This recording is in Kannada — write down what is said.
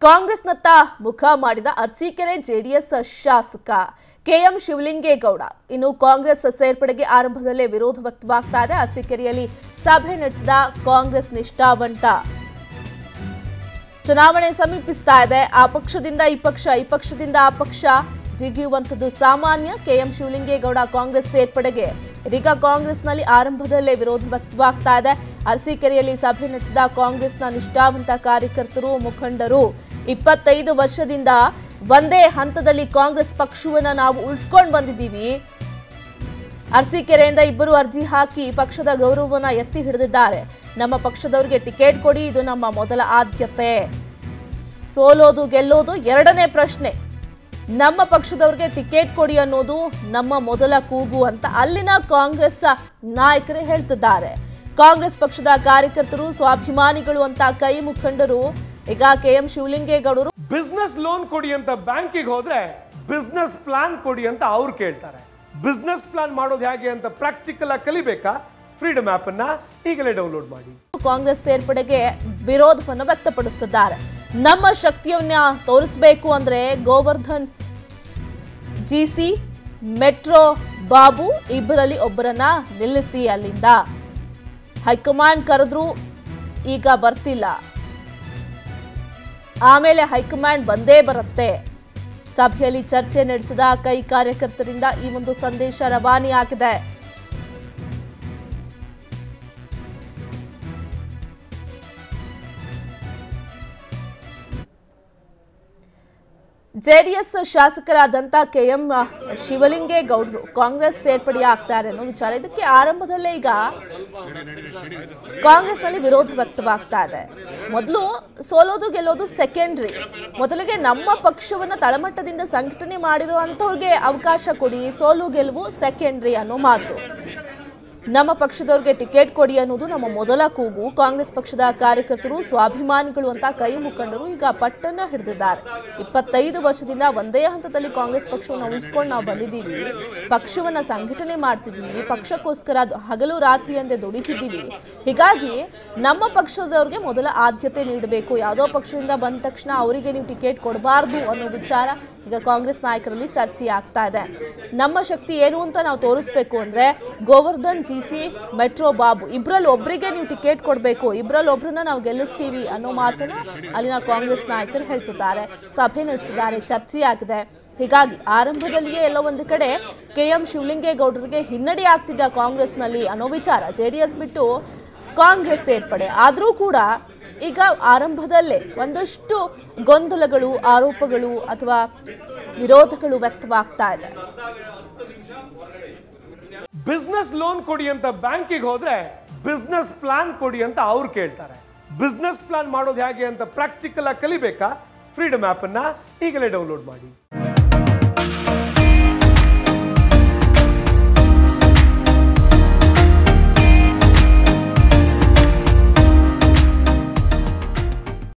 ಕಾಂಗ್ರೆಸ್ನತ್ತ ಮುಖ ಮಾಡಿದ ಅರಸೀಕೆರೆ ಜೆಡಿಎಸ್ ಶಾಸಕ ಕೆಎಂ ಶಿವಲಿಂಗೇಗೌಡ ಇನ್ನು ಕಾಂಗ್ರೆಸ್ ಸೇರ್ಪಡೆಗೆ ಆರಂಭದಲ್ಲೇ ವಿರೋಧ ವ್ಯಕ್ತವಾಗ್ತಾ ಇದೆ ಅರಸೀಕೆರೆಯಲ್ಲಿ ಸಭೆ ನಡೆಸಿದ ಕಾಂಗ್ರೆಸ್ ನಿಷ್ಠಾವಂತ ಚುನಾವಣೆ ಸಮೀಪಿಸ್ತಾ ಇದೆ ಆ ಪಕ್ಷದಿಂದ ಈ ಪಕ್ಷ ಈ ಪಕ್ಷದಿಂದ ಆ ಪಕ್ಷ ಜಿಗಿಯುವಂಥದ್ದು ಸಾಮಾನ್ಯ ಕೆಎಂ ಶಿವಲಿಂಗೇಗೌಡ ಕಾಂಗ್ರೆಸ್ ಸೇರ್ಪಡೆಗೆ ಇದೀಗ ಕಾಂಗ್ರೆಸ್ನಲ್ಲಿ ಆರಂಭದಲ್ಲೇ ವಿರೋಧ ವ್ಯಕ್ತವಾಗ್ತಾ ಇದೆ ಅರಸೀಕೆರೆಯಲ್ಲಿ ಸಭೆ ನಡೆಸಿದ ಕಾಂಗ್ರೆಸ್ನ ನಿಷ್ಠಾವಂತ ಕಾರ್ಯಕರ್ತರು ಮುಖಂಡರು ಇಪ್ಪತ್ತೈದು ವರ್ಷದಿಂದ ಒಂದೇ ಹಂತದಲ್ಲಿ ಕಾಂಗ್ರೆಸ್ ಪಕ್ಷವನ್ನ ನಾವು ಉಳಿಸ್ಕೊಂಡು ಬಂದಿದ್ದೀವಿ ಅರಸೀಕೆರೆಯಿಂದ ಇಬ್ಬರು ಅರ್ಜಿ ಹಾಕಿ ಪಕ್ಷದ ಗೌರವವನ್ನ ಎತ್ತಿ ಹಿಡಿದಿದ್ದಾರೆ ನಮ್ಮ ಪಕ್ಷದವರಿಗೆ ಟಿಕೆಟ್ ಕೊಡಿ ಇದು ನಮ್ಮ ಮೊದಲ ಆದ್ಯತೆ ಸೋಲೋದು ಗೆಲ್ಲೋದು ಎರಡನೇ ಪ್ರಶ್ನೆ ನಮ್ಮ ಪಕ್ಷದವ್ರಿಗೆ ಟಿಕೆಟ್ ಕೊಡಿ ಅನ್ನೋದು ನಮ್ಮ ಮೊದಲ ಕೂಗು ಅಂತ ಅಲ್ಲಿನ ಕಾಂಗ್ರೆಸ್ ನಾಯಕರೇ ಹೇಳ್ತಿದ್ದಾರೆ ಕಾಂಗ್ರೆಸ್ ಪಕ್ಷದ ಕಾರ್ಯಕರ್ತರು ಸ್ವಾಭಿಮಾನಿಗಳು ಅಂತ ಕೈ ಮುಖಂಡರು ಈಗ ಕೆಎಂ ಶಿವಲಿಂಗೇಗೌಡರು ಬಿಸ್ನೆಸ್ ಲೋನ್ ಕೊಡಿ ಅಂತ ಬ್ಯಾಂಕಿಗೆ ಹೋದ್ರೆ ಬಿಸ್ನೆಸ್ ಪ್ಲಾನ್ ಕೊಡಿ ಅಂತ ಅವ್ರು ಕೇಳ್ತಾರೆ ಬಿಸ್ನೆಸ್ ಪ್ಲಾನ್ ಮಾಡೋದು ಹೇಗೆ ಅಂತ ಪ್ರಾಕ್ಟಿಕಲ್ ಆಗಿ ಕಲಿಬೇಕಾ ಫ್ರೀಡಮ್ ಆಪ್ ಅನ್ನ ಈಗಲೇ ಡೌನ್ಲೋಡ್ ಮಾಡಿ ಕಾಂಗ್ರೆಸ್ ಸೇರ್ಪಡೆಗೆ ವಿರೋಧವನ್ನು ವ್ಯಕ್ತಪಡಿಸುತ್ತಿದ್ದಾರೆ ನಮ್ಮ ಶಕ್ತಿಯನ್ನ ತೋರಿಸಬೇಕು ಅಂದ್ರೆ ಗೋವರ್ಧನ್ ಜಿಸಿ ಮೆಟ್ರೋ ಬಾಬು ಇಬ್ಬರಲ್ಲಿ ಒಬ್ಬರನ್ನ ನಿಲ್ಲಿಸಿ ಅಲ್ಲಿಂದ ಹೈಕಮಾಂಡ್ ಕರೆದ್ರು ಈಗ ಬರ್ತಿಲ್ಲ ಆಮೇಲೆ ಹೈಕಮಾಂಡ್ ಬಂದೇ ಬರುತ್ತೆ ಸಭೆಯಲ್ಲಿ ಚರ್ಚೆ ನಡೆಸಿದ ಕೈ ಕಾರ್ಯಕರ್ತರಿಂದ ಈ ಒಂದು ಸಂದೇಶ ರವಾನೆಯಾಗಿದೆ ಜೆಡಿಎಸ್ ಶಾಸಕರಾದಂಥ ಕೆಎಂ ಶಿವಲಿಂಗೇಗೌಡರು ಕಾಂಗ್ರೆಸ್ ಸೇರ್ಪಡೆಯಾಗ್ತಾರೆ ಅನ್ನೋ ವಿಚಾರ ಇದಕ್ಕೆ ಆರಂಭದಲ್ಲೇ ಈಗ ಕಾಂಗ್ರೆಸ್ನಲ್ಲಿ ವಿರೋಧ ವ್ಯಕ್ತವಾಗ್ತಾ ಇದೆ ಮೊದಲು ಸೋಲೋದು ಗೆಲ್ಲೋದು ಸೆಕೆಂಡ್ರಿ ಮೊದಲಿಗೆ ನಮ್ಮ ಪಕ್ಷವನ್ನ ತಳಮಟ್ಟದಿಂದ ಸಂಘಟನೆ ಮಾಡಿರುವಂಥವ್ರಿಗೆ ಅವಕಾಶ ಕೊಡಿ ಸೋಲು ಗೆಲುವು ಸೆಕೆಂಡ್ರಿ ಅನ್ನೋ ಮಾತು ನಮ್ಮ ಪಕ್ಷದವ್ರಿಗೆ ಟಿಕೆಟ್ ಕೊಡಿ ಅನ್ನೋದು ನಮ್ಮ ಮೊದಲ ಕೂಗು ಕಾಂಗ್ರೆಸ್ ಪಕ್ಷದ ಕಾರ್ಯಕರ್ತರು ಸ್ವಾಭಿಮಾನಿಗಳು ಅಂತ ಕೈ ಮುಖಂಡರು ಈಗ ಪಟ್ಟನ್ನ ಹಿಡಿದಿದ್ದಾರೆ ಇಪ್ಪತ್ತೈದು ವರ್ಷದಿಂದ ಒಂದೇ ಹಂತದಲ್ಲಿ ಕಾಂಗ್ರೆಸ್ ಪಕ್ಷವನ್ನು ಉಳಿಸ್ಕೊಂಡು ನಾವು ಬಂದಿದ್ದೀವಿ ಪಕ್ಷವನ್ನ ಸಂಘಟನೆ ಮಾಡ್ತಿದ್ದೀವಿ ಪಕ್ಷಕ್ಕೋಸ್ಕರ ದ- ಹಗಲು ರಾತ್ರಿ ಅಂದೇ ದುಡಿತಿದ್ದೀವಿ ಹೀಗಾಗಿ ನಮ್ಮ ಪಕ್ಷದವ್ರಿಗೆ ಮೊದಲ ಆದ್ಯತೆ ನೀಡಬೇಕು ಯಾವುದೋ ಪಕ್ಷದಿಂದ ಬಂದ ತಕ್ಷಣ ಅವರಿಗೆ ನೀವು ಟಿಕೆಟ್ ಕೊಡಬಾರ್ದು ಅನ್ನೋ ವಿಚಾರ ಈಗ ಕಾಂಗ್ರೆಸ್ ನಾಯಕರಲ್ಲಿ ಚರ್ಚೆ ಆಗ್ತಾ ಇದೆ ನಮ್ಮ ಶಕ್ತಿ ಏನು ಅಂತ ನಾವು ತೋರಿಸ್ಬೇಕು ಅಂದ್ರೆ Govardhan G C metro Babu ಇಬ್ರಲ್ಲಿ ಒಬ್ರಿಗೆ ನೀವು ಟಿಕೆಟ್ ಕೊಡಬೇಕು ಇಬ್ರಲ್ಲಿ ಒಬ್ರನ್ನ ನಾವು ಗೆಲ್ಲಿಸ್ತೀವಿ ಅನ್ನೋ ಮಾತನ್ನ ಅಲ್ಲಿನ ಕಾಂಗ್ರೆಸ್ ನಾಯಕರು ಹೇಳ್ತಿದ್ದಾರೆ ಸಭೆ ನಡೆಸಿದ್ದಾರೆ ಚರ್ಚೆ ಆಗಿದೆ ಹೀಗಾಗಿ ಆರಂಭದಲ್ಲಿಯೇ ಎಲ್ಲೋ ಒಂದು ಕಡೆ ಕೆ ಎಂ ಶಿವಲಿಂಗೇಗೌಡರಿಗೆ ಹಿನ್ನಡೆ ಆಗ್ತಿದ್ದ ಕಾಂಗ್ರೆಸ್ನಲ್ಲಿ ಅನ್ನೋ ವಿಚಾರ ಜೆ ಡಿ ಎಸ್ ಬಿಟ್ಟು ಕಾಂಗ್ರೆಸ್ ಸೇರ್ಪಡೆ ಆದರೂ ಕೂಡ ಈಗ ಆರಂಭದಲ್ಲೇ ಒಂದಷ್ಟು ಗೊಂದಲಗಳು ಆರೋಪಗಳು ಅಥವಾ ವಿರೋಧಗಳು ವ್ಯಕ್ತವಾಗ್ತಾ ಇದೆ ಬಿಸ್ನೆಸ್ ಲೋನ್ ಕೊಡಿ ಅಂತ ಬ್ಯಾಂಕಿಗೆ ಹೋದ್ರೆ ಬಿಸ್ನೆಸ್ ಪ್ಲಾನ್ ಕೊಡಿ ಅಂತ ಅವ್ರು ಕೇಳ್ತಾರೆ ಬಿಸ್ನೆಸ್ ಪ್ಲಾನ್ ಮಾಡೋದು ಹೇಗೆ ಅಂತ ಪ್ರಾಕ್ಟಿಕಲ್ ಆಗಿ ಕಲಿಬೇಕಾ ಫ್ರೀಡಮ್ ಆಪ್ ಅನ್ನ ಈಗಲೇ ಡೌನ್ಲೋಡ್ ಮಾಡಿ